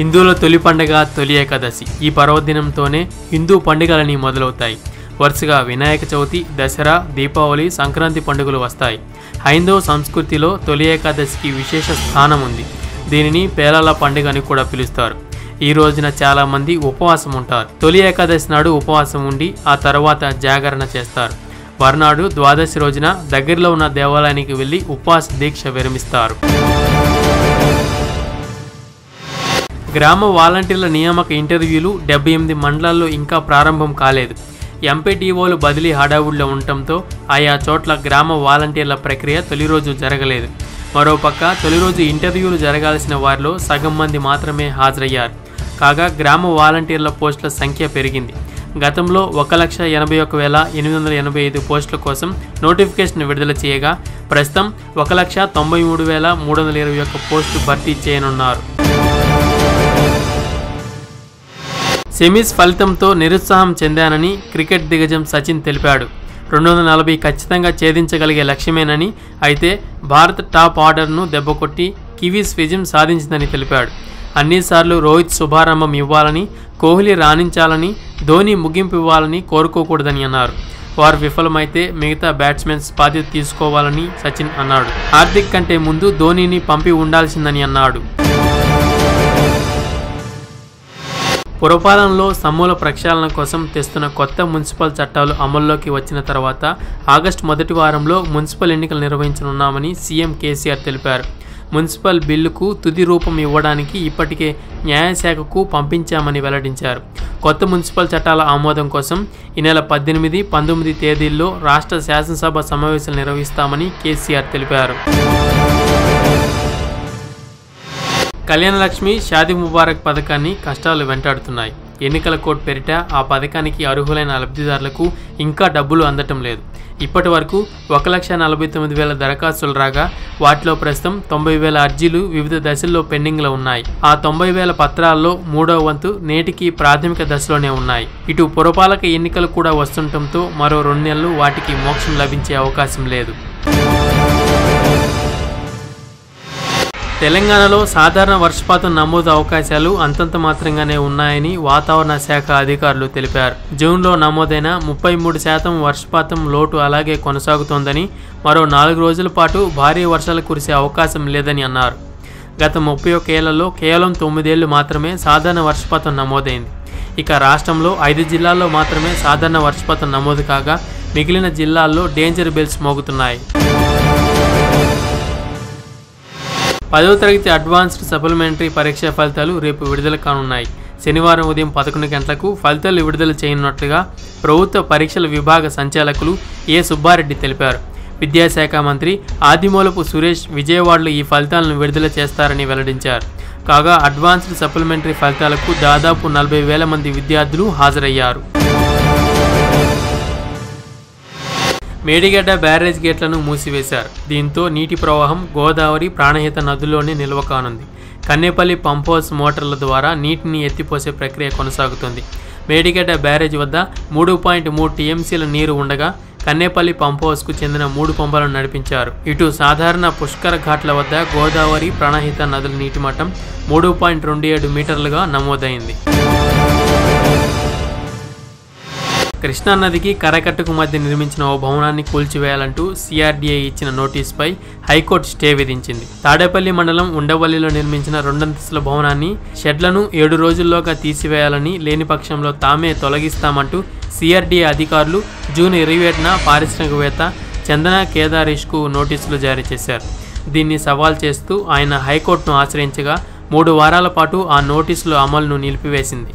హిందువుల తొలి పండుగ తొలి ఏకాదశి ఈ పర్వదినంతోనే హిందూ పండుగలని మొదలవుతాయి వరుసగా వినాయక చవితి దసరా దీపావళి సంక్రాంతి పండుగలు వస్తాయి హైందవ సంస్కృతిలో తొలి ఏకాదశికి విశేష స్థానం ఉంది దీనిని పేలాల పండుగ అని కూడా పిలుస్తారు ఈ రోజున చాలా మంది ఉపవాసం ఉంటారు తొలి ఏకాదశి నాడు ఉపవాసం ఉండి ఆ తర్వాత జాగరణ చేస్తారు మర్నాడు ద్వాదశి రోజున దగ్గరలో ఉన్న దేవాలయానికి వెళ్ళి ఉపవాస దీక్ష విరమిస్తారు గ్రామ వాలంటీర్ల నియామక ఇంటర్వ్యూలు డెబ్బై ఎనిమిది మండలాల్లో ఇంకా ప్రారంభం కాలేదు ఎంపీటీఓలు బదిలీ హడావుడిలో ఉండటంతో ఆయా చోట్ల గ్రామ వాలంటీర్ల ప్రక్రియ తొలి రోజు జరగలేదు మరోపక్క తొలి రోజు ఇంటర్వ్యూలు జరగాల్సిన వారిలో సగం మంది మాత్రమే హాజరయ్యారు కాగా గ్రామ వాలంటీర్ల పోస్టుల సంఖ్య పెరిగింది గతంలో ఒక లక్ష ఎనభై ఒక వేల ఎనిమిది వందల ఎనభై ఐదు పోస్టుల కోసం నోటిఫికేషన్ విడుదల చేయగా ప్రస్తుతం ఒక లక్ష తొంభై మూడు వేల మూడు వందల ఇరవై ఒక్క పోస్టులు భర్తీ చేయనున్నారు సెమీస్ ఫలితంతో నిరుత్సాహం చెందానని క్రికెట్ దిగ్గజం సచిన్ తెలిపాడు రెండు వందల నలభై ఖచ్చితంగా ఛేదించగలిగే లక్ష్యమేనని అయితే భారత్ టాప్ ఆర్డర్ను దెబ్బకొట్టి కివీస్ విజయం సాధించిందని తెలిపాడు అన్నిసార్లు రోహిత్ శుభారంభం ఇవ్వాలని కోహ్లీ రాణించాలని ధోని ముగింపు ఇవ్వాలని కోరుకోకూడదని అన్నారు వారు విఫలమైతే మిగతా బ్యాట్స్మెన్స్ బాధ్యత తీసుకోవాలని సచిన్ అన్నాడు హార్దిక్ కంటే ముందు ధోనీని పంపి ఉండాల్సిందని అన్నాడు పురపాలనలో సమూల ప్రక్షాళన కోసం తెస్తున్న కొత్త మున్సిపల్ చట్టాలు అమల్లోకి వచ్చిన తర్వాత ఆగస్టు మొదటి వారంలో మున్సిపల్ ఎన్నికలు నిర్వహించనున్నామని సీఎం కేసీఆర్ తెలిపారు మున్సిపల్ బిల్లుకు తుది రూపం ఇవ్వడానికి ఇప్పటికే న్యాయశాఖకు పంపించామని వెల్లడించారు కొత్త మున్సిపల్ చట్టాల ఆమోదం కోసం ఈ నెల పద్దెనిమిది పంతొమ్మిది తేదీల్లో రాష్ట్ర శాసనసభ సమావేశాలు నిర్వహిస్తామని కేసీఆర్ తెలిపారు కళ్యాణ లక్ష్మి షాదీ ముబారక్ పథకాన్ని కష్టాలు వెంటాడుతున్నాయి ఎన్నికల కోడ్ పేరిట ఆ పథకానికి అర్హులైన లబ్ధిదారులకు ఇంకా డబ్బులు అందటం లేదు ఇప్పటి వరకు ఒక లక్ష నలభై తొమ్మిది వేల దరఖాస్తులు రాగా వాటిలో ప్రస్తుతం తొంభై వేల అర్జీలు వివిధ దశల్లో పెండింగ్లో ఉన్నాయి ఆ తొంభై వేల పత్రాల్లో మూడవ వంతు నేటికి ప్రాథమిక దశలోనే ఉన్నాయి ఇటు పురపాలక ఎన్నికలు కూడా వస్తుండటంతో మరో రెండు నెలలు వాటికి మోక్షం లభించే అవకాశం లేదు తెలంగాణలో సాధారణ వర్షపాతం నమోదు అవకాశాలు అంతంత మాత్రంగానే ఉన్నాయని వాతావరణ శాఖ అధికారులు తెలిపారు జూన్లో నమోదైన ముప్పై మూడు శాతం వర్షపాతం లోటు అలాగే కొనసాగుతోందని మరో నాలుగు రోజుల పాటు భారీ వర్షాలు కురిసే అవకాశం లేదని అన్నారు గత ముప్పై ఒక్క ఏళ్లలో కేవలం తొమ్మిదేళ్లు మాత్రమే సాధారణ వర్షపాతం నమోదైంది ఇక రాష్ట్రంలో ఐదు జిల్లాల్లో మాత్రమే సాధారణ వర్షపాతం నమోదు కాగా మిగిలిన జిల్లాల్లో డేంజర్ బెల్స్ మోగుతున్నాయి పదవ తరగతి అడ్వాన్స్డ్ సప్లిమెంటరీ పరీక్ష ఫలితాలు రేపు విడుదల కానున్నాయి శనివారం ఉదయం పదకొండు గంటలకు ఫలితాలు విడుదల చేయనున్నట్లుగా ప్రభుత్వ పరీక్షల విభాగ సంచాలకులు ఏ సుబ్బారెడ్డి తెలిపారు విద్యాశాఖ మంత్రి ఆదిమూలపు సురేష్ విజయవాడలో ఈ ఫలితాలను విడుదల చేస్తారని వెల్లడించారు కాగా అడ్వాన్స్డ్ సప్లిమెంటరీ ఫలితాలకు దాదాపు నలభై వేల మంది విద్యార్థులు హాజరయ్యారు మేడిగడ్డ బ్యారేజ్ గేట్లను మూసివేశారు దీంతో నీటి ప్రవాహం గోదావరి ప్రాణహిత నదుల్లోనే నిల్వ కానుంది కన్నేపల్లి పంప్ హౌస్ మోటార్ల ద్వారా నీటిని ఎత్తిపోసే ప్రక్రియ కొనసాగుతుంది మేడిగడ్డ బ్యారేజ్ వద్ద మూడు పాయింట్ మూడు టీఎంసీల నీరు ఉండగా కన్నేపల్లి పంప్ హౌస్కు చెందిన మూడు పంపులను నడిపించారు ఇటు సాధారణ పుష్కర ఘాట్ల వద్ద గోదావరి ప్రాణహిత నదుల నీటి మట్టం మూడు పాయింట్ రెండు ఏడు మీటర్లుగా నమోదైంది కృష్ణానదికి కరకట్టుకు మధ్య నిర్మించిన ఓ భవనాన్ని కూల్చివేయాలంటూ సిఆర్డీఏ ఇచ్చిన నోటీసుపై హైకోర్టు స్టే విధించింది తాడేపల్లి మండలం ఉండవల్లిలో నిర్మించిన రెండంతస్తుల భవనాన్ని షెడ్లను ఏడు రోజుల్లోగా తీసివేయాలని లేని పక్షంలో తామే తొలగిస్తామంటూ సిఆర్డీఏ అధికారులు జూన్ ఇరవై ఏడున పారిశ్రామికవేత్త చందన కేదారేష్కు నోటీసులు జారీ చేశారు దీన్ని సవాల్ చేస్తూ ఆయన హైకోర్టును ఆశ్రయించగా మూడు వారాల పాటు ఆ నోటీసుల అమలును నిలిపివేసింది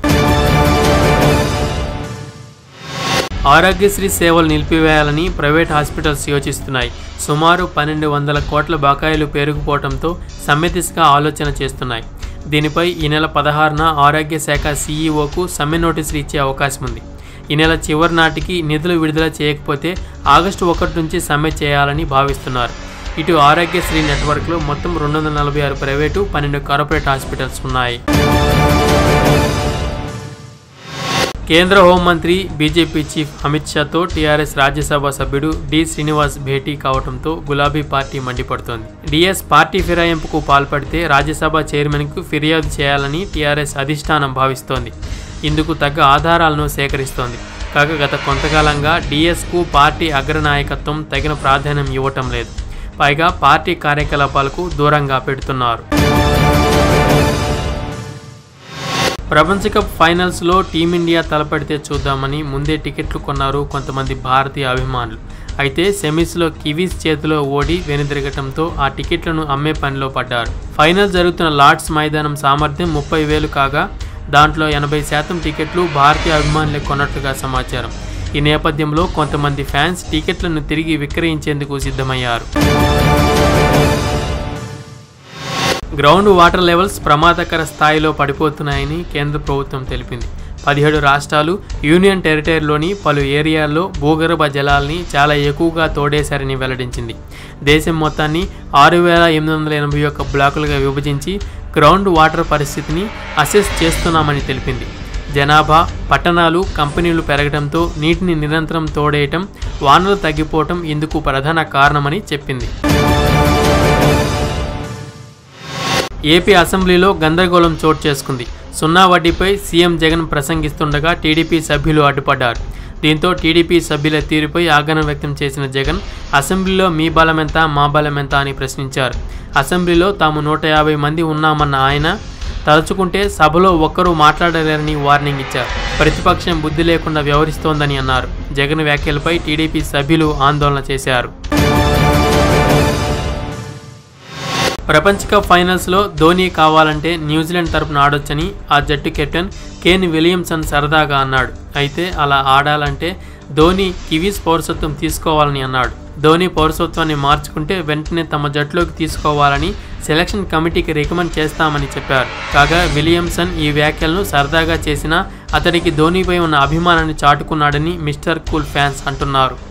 ఆరోగ్యశ్రీ సేవలు నిలిపివేయాలని ప్రైవేట్ హాస్పిటల్స్ యోచిస్తున్నాయి సుమారు పన్నెండు వందల కోట్ల బకాయిలు పెరిగిపోవడంతో సమ్మె దిశగా ఆలోచన చేస్తున్నాయి దీనిపై ఈ నెల పదహారున ఆరోగ్య శాఖ సీఈఓకు సమ్మె నోటీసులు ఇచ్చే అవకాశం ఉంది ఈ నెల చివరి నాటికి నిధులు విడుదల చేయకపోతే ఆగస్టు ఒకటి నుంచి సమ్మె చేయాలని భావిస్తున్నారు ఇటు ఆరోగ్యశ్రీ నెట్వర్క్లో మొత్తం రెండు వందల నలభై ఆరు ప్రైవేటు పన్నెండు కార్పొరేట్ హాస్పిటల్స్ ఉన్నాయి కేంద్ర హోంమంత్రి బీజేపీ చీఫ్ అమిత్ షాతో టీఆర్ఎస్ రాజ్యసభ సభ్యుడు డి శ్రీనివాస్ భేటీ కావడంతో గులాబీ పార్టీ మండిపడుతోంది డిఎస్ పార్టీ ఫిరాయింపుకు పాల్పడితే రాజ్యసభ చైర్మన్కు ఫిర్యాదు చేయాలని టీఆర్ఎస్ అధిష్టానం భావిస్తోంది ఇందుకు తగ్గ ఆధారాలను సేకరిస్తోంది కాగా గత కొంతకాలంగా డిఎస్కు పార్టీ అగ్రనాయకత్వం తగిన ప్రాధాన్యం ఇవ్వటం లేదు పైగా పార్టీ కార్యకలాపాలకు దూరంగా పెడుతున్నారు ప్రపంచ కప్ ఫైనల్స్లో టీమిండియా తలపడితే చూద్దామని ముందే టికెట్లు కొన్నారు కొంతమంది భారతీయ అభిమానులు అయితే సెమీస్లో కివీస్ చేతిలో ఓడి వెనుదిరగటంతో ఆ టికెట్లను అమ్మే పనిలో పడ్డారు ఫైనల్ జరుగుతున్న లార్డ్స్ మైదానం సామర్థ్యం ముప్పై వేలు కాగా దాంట్లో ఎనభై శాతం టికెట్లు భారతీయ అభిమానులే కొన్నట్లుగా సమాచారం ఈ నేపథ్యంలో కొంతమంది ఫ్యాన్స్ టికెట్లను తిరిగి విక్రయించేందుకు సిద్ధమయ్యారు గ్రౌండ్ వాటర్ లెవెల్స్ ప్రమాదకర స్థాయిలో పడిపోతున్నాయని కేంద్ర ప్రభుత్వం తెలిపింది పదిహేడు రాష్ట్రాలు యూనియన్ టెరిటరీలోని పలు ఏరియాల్లో భూగర్భ జలాల్ని చాలా ఎక్కువగా తోడేశారని వెల్లడించింది దేశం మొత్తాన్ని ఆరు వేల ఎనిమిది వందల ఎనభై ఒక్క బ్లాకులుగా విభజించి గ్రౌండ్ వాటర్ పరిస్థితిని అసెస్ చేస్తున్నామని తెలిపింది జనాభా పట్టణాలు కంపెనీలు పెరగడంతో నీటిని నిరంతరం తోడేయటం వానలు తగ్గిపోవటం ఇందుకు ప్రధాన కారణమని చెప్పింది ఏపీ అసెంబ్లీలో గందరగోళం చోటు చేసుకుంది సున్నా వడ్డీపై సీఎం జగన్ ప్రసంగిస్తుండగా టీడీపీ సభ్యులు అడ్డుపడ్డారు దీంతో టీడీపీ సభ్యుల తీరుపై ఆగ్రహం వ్యక్తం చేసిన జగన్ అసెంబ్లీలో మీ బలమెంత మా బలమెంత అని ప్రశ్నించారు అసెంబ్లీలో తాము నూట యాభై మంది ఉన్నామన్న ఆయన తలుచుకుంటే సభలో ఒక్కరూ మాట్లాడలేరని వార్నింగ్ ఇచ్చారు ప్రతిపక్షం బుద్ధి లేకుండా వ్యవహరిస్తోందని అన్నారు జగన్ వ్యాఖ్యలపై టీడీపీ సభ్యులు ఆందోళన చేశారు ప్రపంచ కప్ ఫైనల్స్లో ధోని కావాలంటే న్యూజిలాండ్ తరపున ఆడొచ్చని ఆ జట్టు కెప్టెన్ కేన్ విలియమ్సన్ సరదాగా అన్నాడు అయితే అలా ఆడాలంటే ధోని కివీస్ పౌరసత్వం తీసుకోవాలని అన్నాడు ధోని పౌరసత్వాన్ని మార్చుకుంటే వెంటనే తమ జట్టులోకి తీసుకోవాలని సెలక్షన్ కమిటీకి రికమెండ్ చేస్తామని చెప్పారు కాగా విలియమ్సన్ ఈ వ్యాఖ్యలను సరదాగా చేసినా అతడికి ధోనిపై ఉన్న అభిమానాన్ని చాటుకున్నాడని మిస్టర్ కూల్ ఫ్యాన్స్ అంటున్నారు